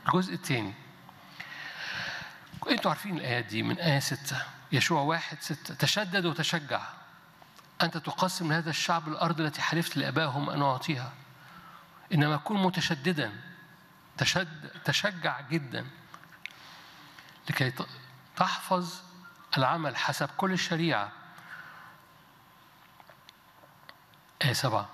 الجزء الثاني انتوا عارفين الايات دي من ايه ستة يشوع واحد ستة تشدد وتشجع انت تقسم لهذا الشعب الارض التي حلفت لابائهم ان اعطيها انما كن متشددا تشد تشجع جدا لكي تحفظ العمل حسب كل الشريعه آية سبعة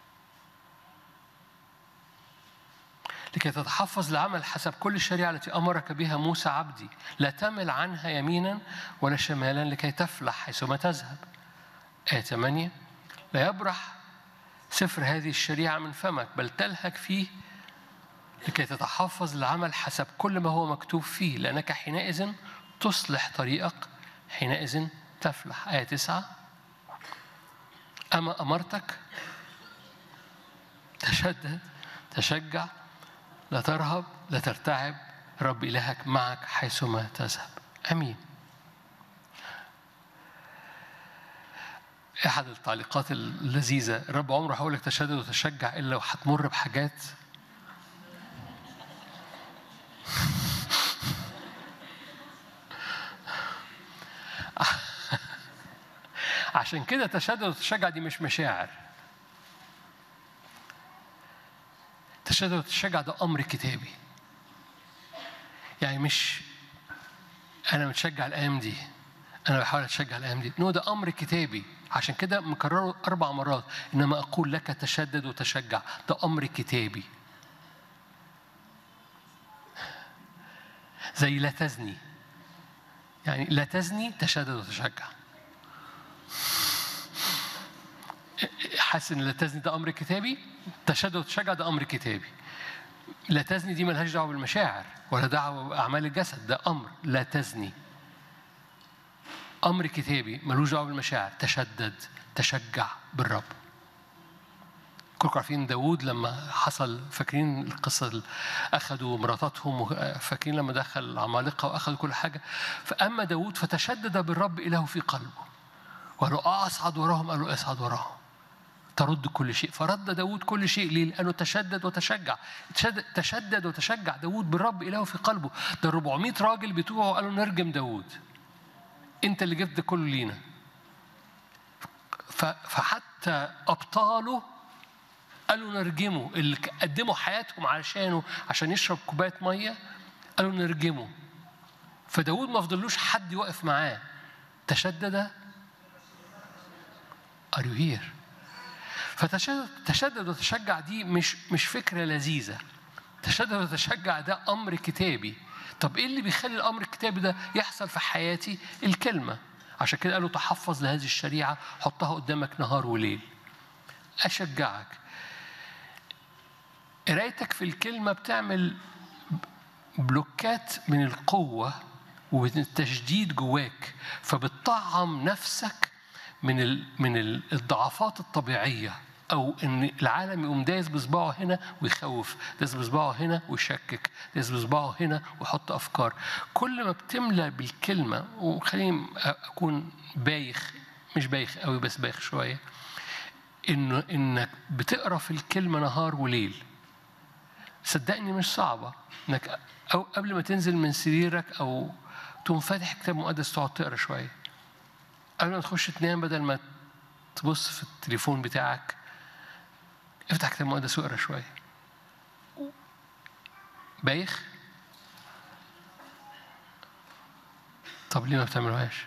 لكي تتحفظ العمل حسب كل الشريعة التي أمرك بها موسى عبدي لا تمل عنها يمينا ولا شمالا لكي تفلح حيثما تذهب آية 8 لا يبرح سفر هذه الشريعة من فمك بل تلهك فيه لكي تتحفظ العمل حسب كل ما هو مكتوب فيه لأنك حينئذ تصلح طريقك حينئذ تفلح آية 9 أما أمرتك تشدد تشجع لا ترهب لا ترتعب رب إلهك معك حيثما تذهب أمين أحد التعليقات اللذيذة الرب عمره هقول لك تشدد وتشجع إلا لو هتمر بحاجات عشان كده تشدد وتشجع دي مش مشاعر تشدد وتشجع ده أمر كتابي يعني مش أنا متشجع الأيام دي أنا بحاول أتشجع الأيام دي نو ده أمر كتابي عشان كده مكرره أربع مرات إنما أقول لك تشدد وتشجع ده أمر كتابي زي لا تزني يعني لا تزني تشدد وتشجع حاسس ان لا تزني ده امر كتابي تشدد وتشجع ده امر كتابي لا تزني دي ملهاش دعوه بالمشاعر ولا دعوه باعمال الجسد ده امر لا تزني امر كتابي ملوش دعوه بالمشاعر تشدد تشجع بالرب كلكم عارفين داوود لما حصل فاكرين القصة أخذوا مراتاتهم فاكرين لما دخل عمالقة وأخذوا كل حاجة فأما داوود فتشدد بالرب إله في قلبه وقالوا أصعد وراهم قالوا أصعد وراهم ترد كل شيء فرد داود كل شيء ليه؟ لأنه تشدد وتشجع تشدد, تشدد وتشجع داود بالرب إله في قلبه ده 400 راجل بتوعه قالوا نرجم داود أنت اللي جبت ده كله لينا فحتى أبطاله قالوا نرجمه اللي قدموا حياتهم علشانه عشان يشرب كوباية مية قالوا نرجمه فداود ما فضلوش حد يوقف معاه تشدد Are you here؟ فتشدد تشدد وتشجع دي مش مش فكره لذيذه تشدد وتشجع ده امر كتابي طب ايه اللي بيخلي الامر الكتابي ده يحصل في حياتي الكلمه عشان كده قالوا تحفظ لهذه الشريعه حطها قدامك نهار وليل اشجعك قرايتك في الكلمه بتعمل بلوكات من القوه ومن التشديد جواك فبتطعم نفسك من من الضعفات الطبيعيه او ان العالم يقوم دايس بصباعه هنا ويخوف دايس بصباعه هنا ويشكك دايس بصباعه هنا ويحط افكار كل ما بتملى بالكلمه وخليني اكون بايخ مش بايخ قوي بس بايخ شويه انه انك بتقرا في الكلمه نهار وليل صدقني مش صعبه انك او قبل ما تنزل من سريرك او تقوم فاتح كتاب مقدس تقعد تقرا شويه قبل ما تخش تنام بدل ما تبص في التليفون بتاعك افتح كتاب مقدس واقرا شويه بايخ طب ليه ما بتعملوهاش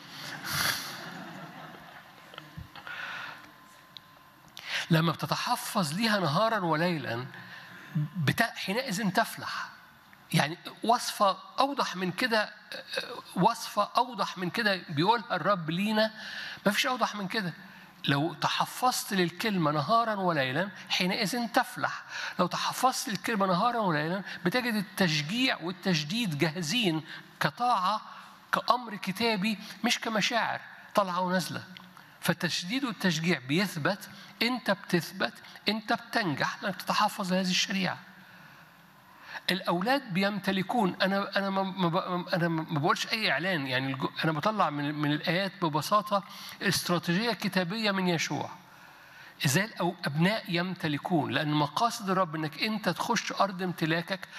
لما بتتحفظ ليها نهارا وليلا بتا... حينئذ تفلح يعني وصفة أوضح من كده وصفة أوضح من كده بيقولها الرب لينا ما فيش أوضح من كده لو تحفظت للكلمة نهارا وليلا حينئذ تفلح لو تحفظت للكلمة نهارا وليلا بتجد التشجيع والتجديد جاهزين كطاعة كأمر كتابي مش كمشاعر طالعة ونازلة فالتشديد والتشجيع بيثبت انت بتثبت انت بتنجح لانك تتحفظ لهذه الشريعه الاولاد بيمتلكون انا انا ما انا ما بقولش اي اعلان يعني انا بطلع من من الايات ببساطه استراتيجيه كتابيه من يشوع ازاي الابناء يمتلكون لان مقاصد الرب انك انت تخش ارض امتلاكك